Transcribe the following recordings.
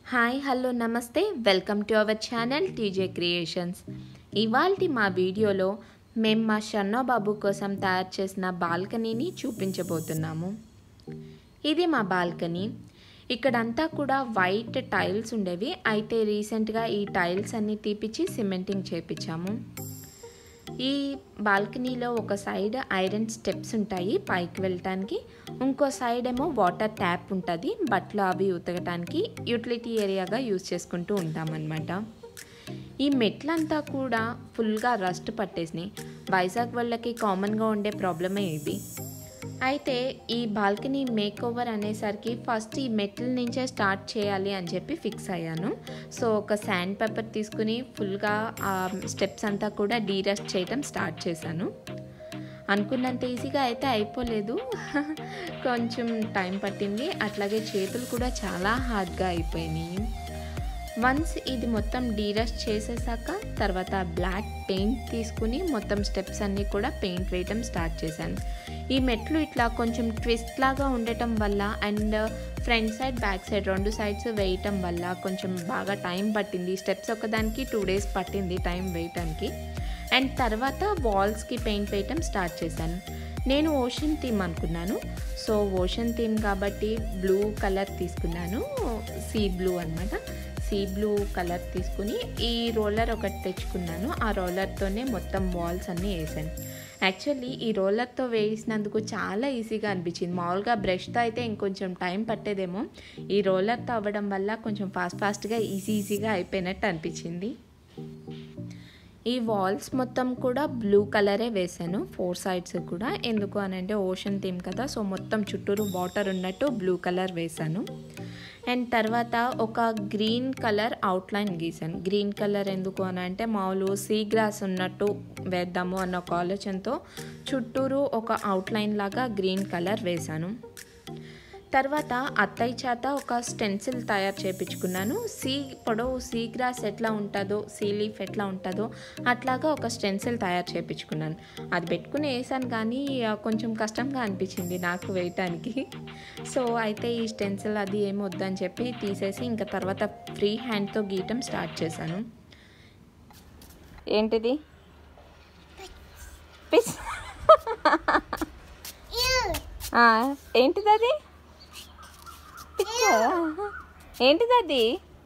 hi hello నమస్తే welcome to our channel TJ creations ఇవాల్టి మా వీడియోలో మేము మా షన్నో బాబు కోసం తయారు చేసిన బాల్కనీని చూపించబోతున్నాము ఇది మా బాల్కనీ ఇక్కడంతా కూడా వైట్ టైల్స్ ఉండేవి అయితే రీసెంట్గా ఈ టైల్స్ అన్ని తీపిచ్చి సిమెంటింగ్ చేపించాము ఈ బాల్కనీలో ఒక సైడ్ ఐరన్ స్టెప్స్ ఉంటాయి పైకి వెళ్ళటానికి ఇంకో సైడ్ ఏమో వాటర్ ట్యాప్ ఉంటుంది బట్టలు అవి ఉతకటానికి యూటిలిటీ ఏరియాగా యూజ్ చేసుకుంటూ ఉంటామన్నమాట ఈ మెట్లంతా కూడా ఫుల్గా రస్ట్ పట్టేసినాయి వైజాగ్ వాళ్ళకి కామన్గా ఉండే ప్రాబ్లమే ఇది అయితే ఈ బాల్కనీ మేక్ ఓవర్ అనేసరికి ఫస్ట్ ఈ మెట్ల నుంచే స్టార్ట్ చేయాలి అని చెప్పి ఫిక్స్ అయ్యాను సో ఒక శాండ్ పేపర్ తీసుకుని ఫుల్గా ఆ స్టెప్స్ అంతా కూడా డీరస్ట్ చేయడం స్టార్ట్ చేశాను అనుకున్నంత ఈజీగా అయితే అయిపోలేదు కొంచెం టైం పట్టింది అట్లాగే చేతులు కూడా చాలా హార్డ్గా అయిపోయినాయి వన్స్ ఇది మొత్తం డీరస్ట్ చేసేసాక తర్వాత బ్లాక్ పెయింట్ తీసుకుని మొత్తం స్టెప్స్ అన్నీ కూడా పెయింట్ వేయటం స్టార్ట్ చేశాను ఈ మెట్లు ఇట్లా కొంచెం ట్విస్ట్ లాగా ఉండటం వల్ల and front side back side రెండు సైడ్స్ వేయటం వల్ల కొంచెం బాగా టైం పట్టింది స్టెప్స్ ఒకదానికి టూ డేస్ పట్టింది టైం వేయటానికి అండ్ తర్వాత వాల్స్కి పెయింట్ వేయటం స్టార్ట్ చేశాను నేను ఓషన్ థీమ్ అనుకున్నాను సో ఓషన్ థీమ్ కాబట్టి బ్లూ కలర్ తీసుకున్నాను సీ బ్లూ అనమాట సీ బ్లూ కలర్ తీసుకుని ఈ రోలర్ ఒకటి తెచ్చుకున్నాను ఆ రోలర్తోనే మొత్తం వాల్స్ అన్నీ వేసాను యాక్చువల్లీ ఈ రోలర్తో వేసినందుకు చాలా ఈజీగా అనిపించింది మామూలుగా బ్రష్తో అయితే ఇంకొంచెం టైం పట్టేదేమో ఈ రోలర్తో అవ్వడం వల్ల కొంచెం ఫాస్ట్ ఫాస్ట్గా ఈజీ ఈజీగా అయిపోయినట్టు అనిపించింది ఈ వాల్స్ మొత్తం కూడా బ్లూ కలరే వేసాను ఫోర్ సైడ్స్ కూడా ఎందుకు అని అంటే ఓషన్ థీమ్ కదా సో మొత్తం చుట్టూరు వాటర్ ఉన్నట్టు బ్లూ కలర్ వేసాను అండ్ తర్వాత ఒక గ్రీన్ కలర్ అవుట్లైన్ గీసాను గ్రీన్ కలర్ ఎందుకు అని అంటే మామూలు సీ గ్రాస్ ఉన్నట్టు వేద్దాము అన్న ఒక ఆలోచనతో చుట్టూరు ఒక అవుట్లైన్ లాగా గ్రీన్ కలర్ వేశాను తర్వాత అత్తయ్య చేత ఒక స్టెన్సిల్ తయారు చేయించుకున్నాను సీ పొడవు సీ గ్రాస్ ఎట్లా ఉంటుందో సీ లీఫ్ ఎట్లా ఉంటుందో అట్లాగా ఒక స్టెన్సిల్ తయారు చేయించుకున్నాను అది పెట్టుకుని వేసాను కానీ కొంచెం కష్టంగా అనిపించింది నాకు వేయటానికి సో అయితే ఈ స్టెన్సిల్ అది ఏమి వద్దని చెప్పి తీసేసి ఇంకా తర్వాత ఫ్రీ హ్యాండ్తో గీయటం స్టార్ట్ చేశాను ఏంటిది పిచ్ ఏంటిది అది ఏంటిది అది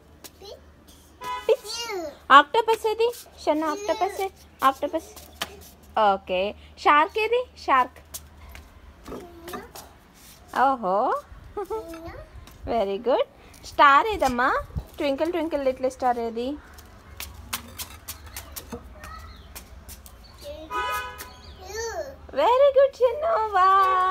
ఆక్టోపస్ ఏది షన్న ఆక్టోపస్ ఆక్టోపస్ ఓకే షార్క్ ఏది షార్క్ ఓహో వెరీ గుడ్ స్టార్ ఏదమ్మా ట్వింకిల్ ట్వింకిల్ లిటిల్ స్టార్ ఏది వెరీ గుడ్ చిన్న వా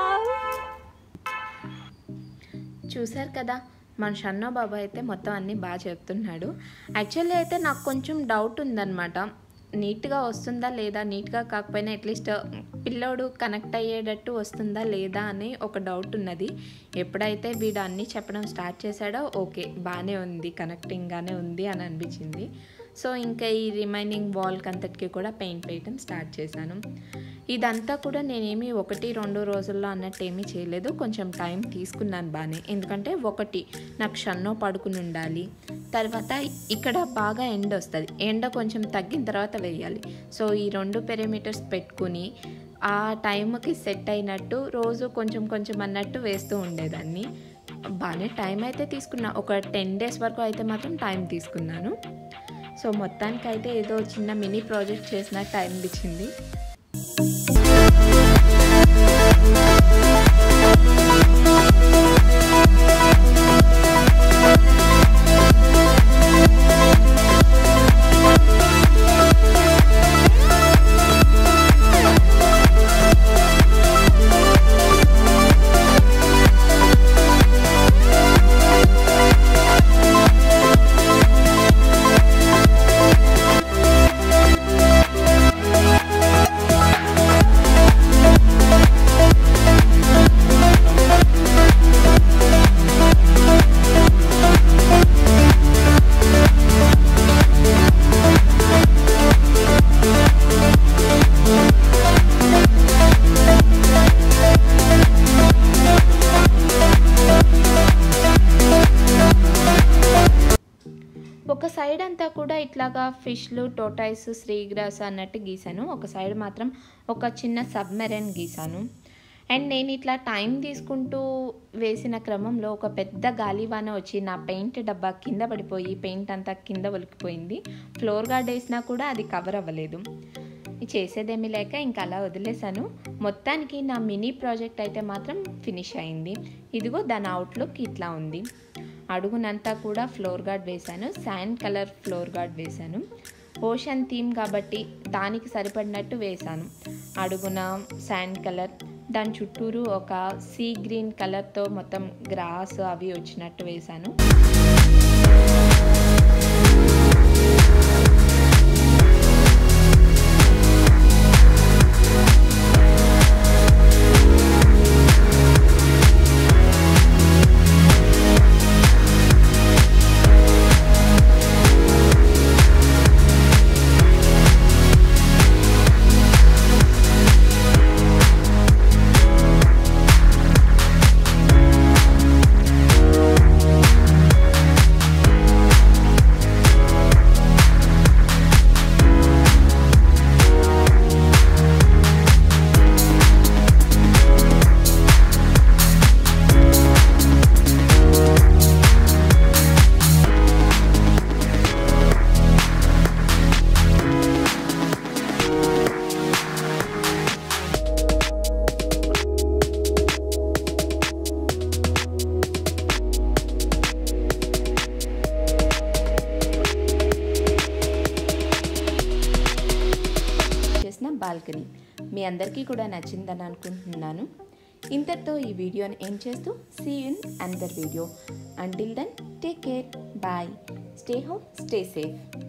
చూసారు కదా మన షన్నో బాబా అయితే మొత్తం అన్నీ బాగా చెప్తున్నాడు యాక్చువల్లీ అయితే నాకు కొంచెం డౌట్ ఉందన్నమాట నీట్గా వస్తుందా లేదా నీట్గా కాకపోయినా అట్లీస్ట్ పిల్లోడు కనెక్ట్ అయ్యేటట్టు వస్తుందా లేదా అని ఒక డౌట్ ఉన్నది ఎప్పుడైతే వీడు అన్నీ చెప్పడం స్టార్ట్ చేశాడో ఓకే బాగానే ఉంది కనెక్టింగ్గానే ఉంది అని అనిపించింది సో ఇంకా ఈ రిమైనింగ్ వాల్కి అంతటికి కూడా పెయింట్ వేయటం స్టార్ట్ చేశాను ఇదంతా కూడా నేనేమి ఒకటి రెండు రోజుల్లో అన్నట్టు ఏమీ చేయలేదు కొంచెం టైం తీసుకున్నాను బాగానే ఎందుకంటే ఒకటి నాకు షన్నో పడుకుని ఉండాలి తర్వాత ఇక్కడ బాగా ఎండ వస్తుంది ఎండ కొంచెం తగ్గిన తర్వాత వేయాలి సో ఈ రెండు పెరిమీటర్స్ పెట్టుకుని ఆ టైంకి సెట్ అయినట్టు రోజు కొంచెం కొంచెం అన్నట్టు వేస్తూ ఉండేదాన్ని బాగానే టైం అయితే తీసుకున్నా ఒక టెన్ డేస్ వరకు అయితే మాత్రం టైం తీసుకున్నాను సో మొత్తానికి అయితే ఏదో చిన్న మినీ ప్రాజెక్ట్ చేసినట్టు అనిపించింది ఒక సైడ్ అంతా కూడా ఇట్లాగా ఫిష్లు టోటైస్ శ్రీగ్రాస్ అన్నట్టు గీసాను ఒక సైడ్ మాత్రం ఒక చిన్న సబ్మెరైన్ గీసాను అండ్ నేను ఇట్లా టైం తీసుకుంటూ వేసిన క్రమంలో ఒక పెద్ద గాలివాన వచ్చి నా పెయింట్ డబ్బా కింద పడిపోయి పెయింట్ అంతా కింద ఒలికిపోయింది ఫ్లోర్ గార్డ్ వేసినా కూడా అది కవర్ అవ్వలేదు చేసేదేమీ లేక ఇంకా అలా వదిలేశాను మొత్తానికి నా మినీ ప్రాజెక్ట్ అయితే మాత్రం ఫినిష్ అయింది ఇదిగో దాని అవుట్లుక్ ఇట్లా ఉంది అడుగునంతా కూడా ఫ్లోర్ గార్డ్ వేశాను శాండ్ కలర్ ఫ్లోర్ గార్డ్ వేశాను ఓషన్ థీమ్ కాబట్టి దానికి సరిపడినట్టు వేశాను అడుగున శాండ్ కలర్ దాని చుట్టూరు ఒక సీ గ్రీన్ కలర్తో మొత్తం గ్రాస్ అవి వచ్చినట్టు వేశాను చేసిన బాల్కనీ మీ అందరికీ కూడా నచ్చిందని అనుకుంటున్నాను ఇంతటితో ఈ వీడియోని ఏం చేస్తూ see in another video until then take care bye stay home stay safe